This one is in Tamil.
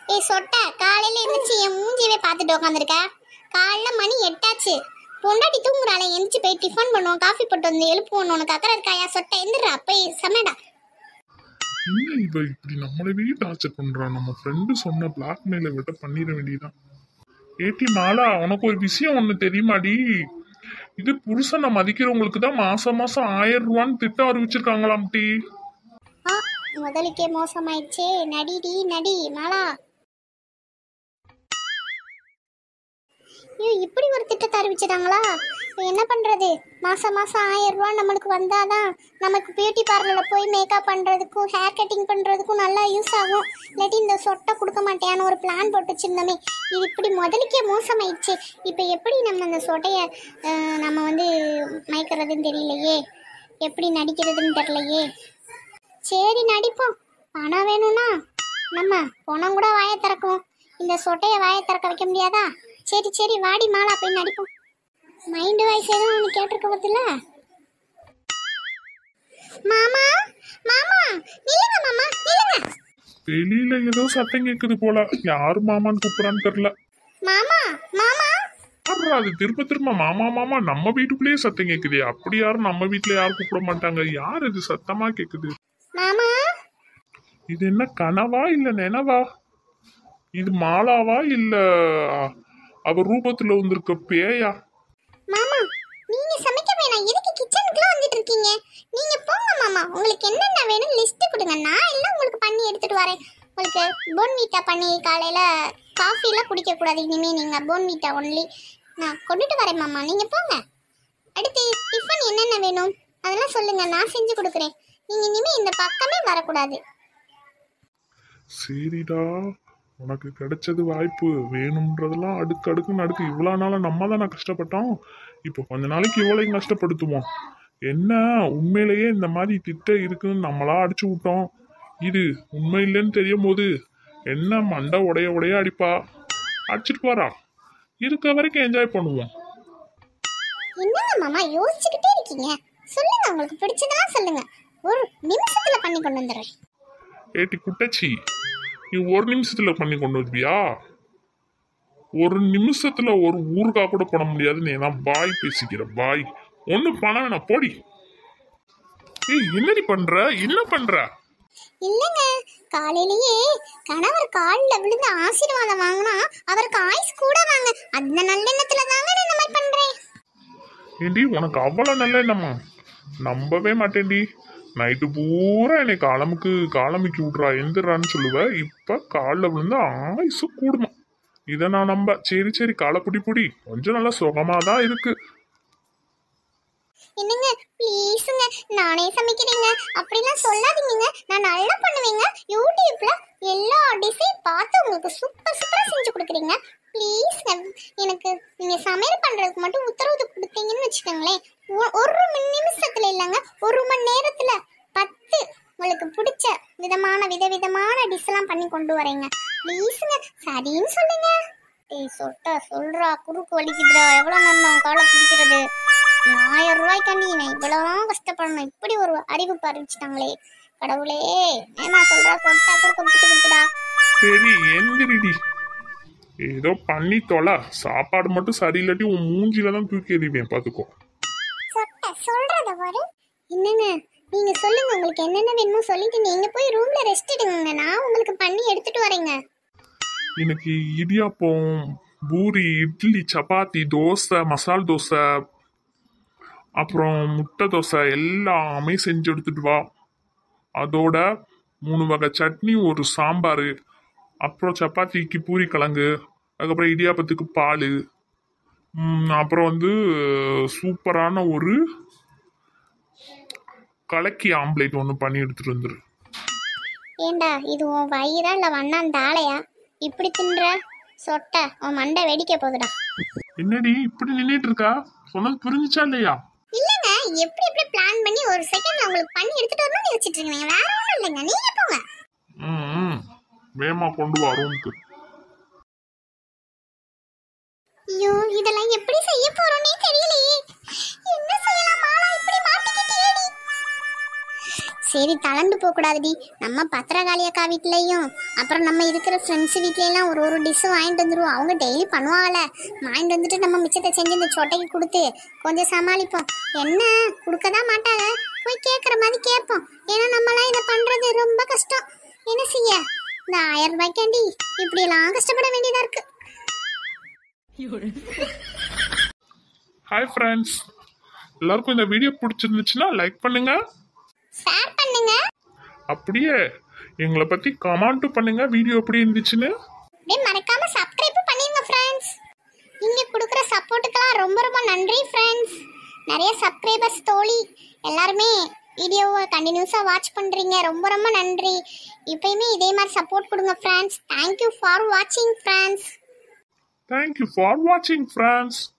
ஏய் சொட்ட காலையில எழுந்திரிச்சு என் மூஞ்சியவே பார்த்துட்டு உட்காந்துருக்க காலைல மணி எட்டாச்சு பொண்டாட்டி தூங்குறாளே எந்திரிச்சு போய் டிஃபன் பண்ணுவோம் காஃபி போட்டு வந்து எழுப்புவோம் உனக்கு அக்கறை இருக்காயா சொட்ட எந்திரா போய் சமைடா என்ன இவ இப்படி நம்மளவே டார்ச்சர் பண்றா நம்ம ஃப்ரெண்டு சொன்ன பிளாக்மெயில விட பண்ணிட வேண்டியதான் ஏட்டி மாலா உனக்கு ஒரு விஷயம் ஒண்ணு தெரியுமாடி இது புருஷனை மதிக்கிறவங்களுக்கு தான் மாசம் மாசம் ஆயிரம் ரூபான்னு திட்டம் அறிவிச்சிருக்காங்களாம் டி ஆ முதலுக்கே மோசமாயிடுச்சே நடிடி நடி மாலா ஐயோ இப்படி ஒரு திட்டத்தை அறிவிச்சிட்டாங்களா இப்போ என்ன பண்றது மாசம் மாசம் ஆயிரம் ரூபாய் நம்மளுக்கு வந்தாதான் நமக்கு பியூட்டி பார்லர்ல போய் மேக்கப் பண்றதுக்கும் ஹேர் கட்டிங் பண்றதுக்கும் நல்லா யூஸ் ஆகும் இல்லாட்டி இந்த சொட்டை கொடுக்க மாட்டேன்னு ஒரு பிளான் போட்டு வச்சிருந்தோமே இது இப்படி முதலுக்கே மோசமாயிடுச்சு இப்போ எப்படி நம்ம அந்த சொட்டைய அஹ், நம்ம வந்து மயக்கிறதுன்னு தெரியலையே எப்படி நடிக்கிறதுன்னு தெரியலையே சரி நடிப்போம் பணம் வேணும்னா நம்ம பணம் கூட வாயை திறக்கும் இந்த சொட்டையை வாயை திறக்க வைக்க முடியாதா சரி சரி வாடி மாலா போய் நடிப்போம் மைண்ட் வாய்ஸ் எதுவும் ஒன்று கேட்டிருக்க பத்தில மாமா மாமா நில்லுங்க மாமா நில்லுங்க வெளியில ஏதோ சத்தம் கேக்குது போல யாரு மாமான்னு கூப்பிடுறான்னு தெரியல மாமா மாமா அப்புறம் அது திரும்ப திரும்ப மாமா மாமா நம்ம வீட்டுக்குள்ளேயே சத்தம் கேக்குதே அப்படி யாரும் நம்ம வீட்டுல யாரும் கூப்பிட மாட்டாங்க யார் இது சத்தமா கேக்குது மாமா இது என்ன கனவா இல்ல நினவா இது மாலாவா இல்ல அவ ரூபத்துல வந்திருக்க பேயா மாமா நீங்க சமைக்க வேணாம் எதுக்கு கிச்சனுக்குள்ள வந்துட்டு இருக்கீங்க நீங்க போங்க மாமா உங்களுக்கு என்னென்ன வேணும் லிஸ்ட் கொடுங்க நான் எல்லாம் உங்களுக்கு பண்ணி எடுத்துட்டு வரேன் உங்களுக்கு போன்வீட்டா பண்ணி காலையில காஃபி எல்லாம் குடிக்க கூடாது இனிமே நீங்க போன்வீட்டா ஒன்லி நான் கொண்டுட்டு வரேன் மாமா நீங்க போங்க அடுத்து டிஃபன் என்னென்ன வேணும் அதெல்லாம் சொல்லுங்க நான் செஞ்சு கொடுக்குறேன் நீங்க இனிமே இந்த பக்கமே வரக்கூடாது சரிடா உனக்கு கிடைச்சது வாய்ப்பு வேணும்ன்றதெல்லாம் அடுக்கு அடுக்குன்னு அடுக்கு இவ்வளோ நாளா நம்ம தானே கஷ்டப்பட்டோம் இப்போ கொஞ்ச நாளைக்கு இவ்வளோயும் கஷ்டப்படுத்துவோம் என்ன உண்மையிலேயே இந்த மாதிரி திட்டம் இருக்குன்னு நம்மளா அடிச்சு விட்டோம் இது உண்மை இல்லைன்னு தெரியும் போது என்ன மண்டை உடைய உடைய அடிப்பா அடிச்சிட்டு போறா இருக்க வரைக்கும் என்ஜாய் பண்ணுவோம் என்னங்க மாமா யோசிச்சுக்கிட்டே இருக்கீங்க சொல்லுங்க உங்களுக்கு பிடிச்சதெல்லாம் சொல்லுங்க ஒரு நிமிஷத்துல பண்ணி கொண்டு வந்துடுறேன் ஏட்டி குட்டச்சி நீ ஒரு நிமிஷத்துல பண்ணி கொண்டு வருவியா ஒரு நிமிஷத்துல ஒரு ஊறுகாய் கூட போட முடியாது நீ தான் பாய் பேசிக்கிற பாய் ஒண்ணு பணம் வேணாம் போடி ஏய் என்னடி பண்ற என்ன பண்ற இல்லைங்க காலையிலேயே கணவர் காலில் விழுந்து ஆசீர்வாதம் வாங்கினா அவருக்கு ஆயுஸ் கூட வாங்க அந்த நல்லெண்ணத்துல தாங்க நான் இந்த மாதிரி பண்றேன் ஏண்டி உனக்கு அவ்வளவு நல்ல எண்ணமா நம்பவே மாட்டேன்டி நைட்டு பூரா என்னை காலமுக்கு காலமிக்கு விட்றா எந்திரான்னு சொல்லுவ இப்ப காலில் விழுந்து ஆயுசு கூடுமா இதை நான் நம்ப சரி சரி காலை புடி புடி கொஞ்சம் நல்லா சுகமா தான் இருக்கு என்னங்க ப்ளீஸுங்க நானே சமைக்கிறேங்க அப்படிலாம் சொல்லாதீங்க நான் நல்லா பண்ணுவேங்க யூடியூப்ல எல்லா டிஷையும் பார்த்து உங்களுக்கு சூப்பர் சூப்பரா செஞ்சு கொடுக்குறீங்க ப்ளீஸ் எனக்கு நீங்க சமையல் பண்றதுக்கு மட்டும் உத்தரவு கொடுத்தீங்கன்னு வச்சுக்கோங்களேன் ஒ- ஒரு மணி நிமிஷத்துல இல்லைங்க ஒரு மணி நேரத்துல பத்து உங்களுக்கு பிடிச்ச விதமான விதவிதமான டிஷ் எல்லாம் பண்ணி கொண்டு வரேங்க ப்ளீஸுங்க சரின்னு சொல்லுங்க ஏய் சொட்ட சொல்றா குறுக்கு வலிக்குதுடா எவ்வளவு நேரம் காலை பிடிக்கிறது ஆயிரம் ரூபாய்க்காண்டி நான் இவ்வளவு கஷ்டப்படணும் இப்படி ஒரு அறிவிப்பு அறிவிச்சிட்டாங்களே கடவுளே ஏமா சொல்றா சொட்டா குறுக்க பிடிச்சு கொடுத்துடா சரி எந்திரிடி ஏதோ பண்ணி தொலை சாப்பாடு மட்டும் சரியில்லாட்டி உன் மூஞ்சில தான் தூக்கி எறிவேன் பாத்துக்கோ சொட்ட சொல்றத பாரு என்னங்க நீங்க சொல்லுங்க உங்களுக்கு என்னென்ன வேணுமோ சொல்லிட்டு நீங்க போய் ரூம்ல ரெஸ்ட் எடுங்க நான் உங்களுக்கு பண்ணி எடுத்துட்டு வரேங்க இன்னைக்கு இடியாப்பம் பூரி இட்லி சப்பாத்தி தோசை மசால் தோசை அப்புறம் முட்டை தோசை எல்லாமே செஞ்சு எடுத்துட்டு வா அதோட மூணு வகை சட்னி ஒரு சாம்பார் அப்புறம் சப்பாத்திக்கு பூரி கிழங்கு அதுக்கப்புறம் இடியாப்பத்துக்கு பால் அப்புறம் வந்து சூப்பரான ஒரு கலக்கி ஆம்லேட் ஒன்று பண்ணி எடுத்துட்டு வந்துரு ஏண்டா இது உன் வயிறா இல்ல வண்ணான் தாளையா இப்படி தின்ற சொட்ட உன் மண்டை வெடிக்க போகுதுடா என்னடி இப்படி நின்றுட்டு இருக்கா சொன்னது புரிஞ்சுச்சா இல்லையா இல்லங்க எப்படி எப்படி பிளான் பண்ணி ஒரு செகண்ட் உங்களுக்கு பண்ணி எடுத்துட்டு வரணும்னு யோசிச்சுட்டு இருக்கீங்க வேற ஒண்ணும் இல்லைங்க நீங்க போங்க ம் ம். வேகமா கொண்டு வா ரூமுக்கு ஐயோ இதெல்லாம் எப்படி செய்ய போறோம்னே தெரியலையே என்ன செய்யலாம் மாலா இப்படி மாட்டிக்கிட்டேடி சரி தளர்ந்து போகக்கூடாதுடி நம்ம பத்திரகாளி அக்கா வீட்லேயும் அப்புறம் நம்ம இருக்கிற ஃப்ரெண்ட்ஸ் வீட்லலாம் ஒரு ஒரு டிஷ்ஷும் வாங்கிட்டு வந்துருவோம் அவங்க டெய்லி பண்ணுவாங்கல்ல வாங்கிட்டு வந்துட்டு நம்ம மிச்சத்தை செஞ்சு இந்த சொட்டைக்கு கொடுத்து கொஞ்சம் சமாளிப்போம் என்ன கொடுக்க தான் மாட்டாங்க போய் கேட்குற மாதிரி கேட்போம் ஏன்னா நம்மளாம் இதை பண்ணுறது ரொம்ப கஷ்டம் என்ன செய்ய இந்த ஆயிரம் ரூபாய்க்காண்டி இப்படியெல்லாம் கஷ்டப்பட வேண்டியதாக இருக்கு ஹாய் ஃப்ரெண்ட்ஸ் எல்லாருக்கும் இந்த வீடியோ பிடிச்சிருந்துச்சுன்னா லைக் பண்ணுங்க ஷேர் பண்ணுங்க அப்படியே எங்களை பத்தி கமெண்ட் பண்ணுங்க வீடியோ எப்படி இருந்துச்சுன்னு அப்படியே மறக்காம சப்ஸ்கிரைப் பண்ணிருங்க ஃப்ரெண்ட்ஸ் நீங்க கொடுக்குற சப்போர்ட்டுக்கெல்லாம் ரொம்ப ரொம்ப நன்றி ஃப்ரெண்ட்ஸ் நிறைய சப்ஸ்கிரைபர்ஸ் தோழி எல்லாருமே வீடியோவை கண்டினியூஸாக வாட்ச் பண்ணுறீங்க ரொம்ப ரொம்ப நன்றி இப்பயுமே இதே மாதிரி சப்போர்ட் கொடுங்க ஃப்ரெண்ட்ஸ் தேங்க்யூ ஃபார் வாட்சிங் ஃப்ரெண்ட்ஸ் தேங்க்யூ ஃபார் வாட்சிங் ஃப்ரெண்ட்ஸ்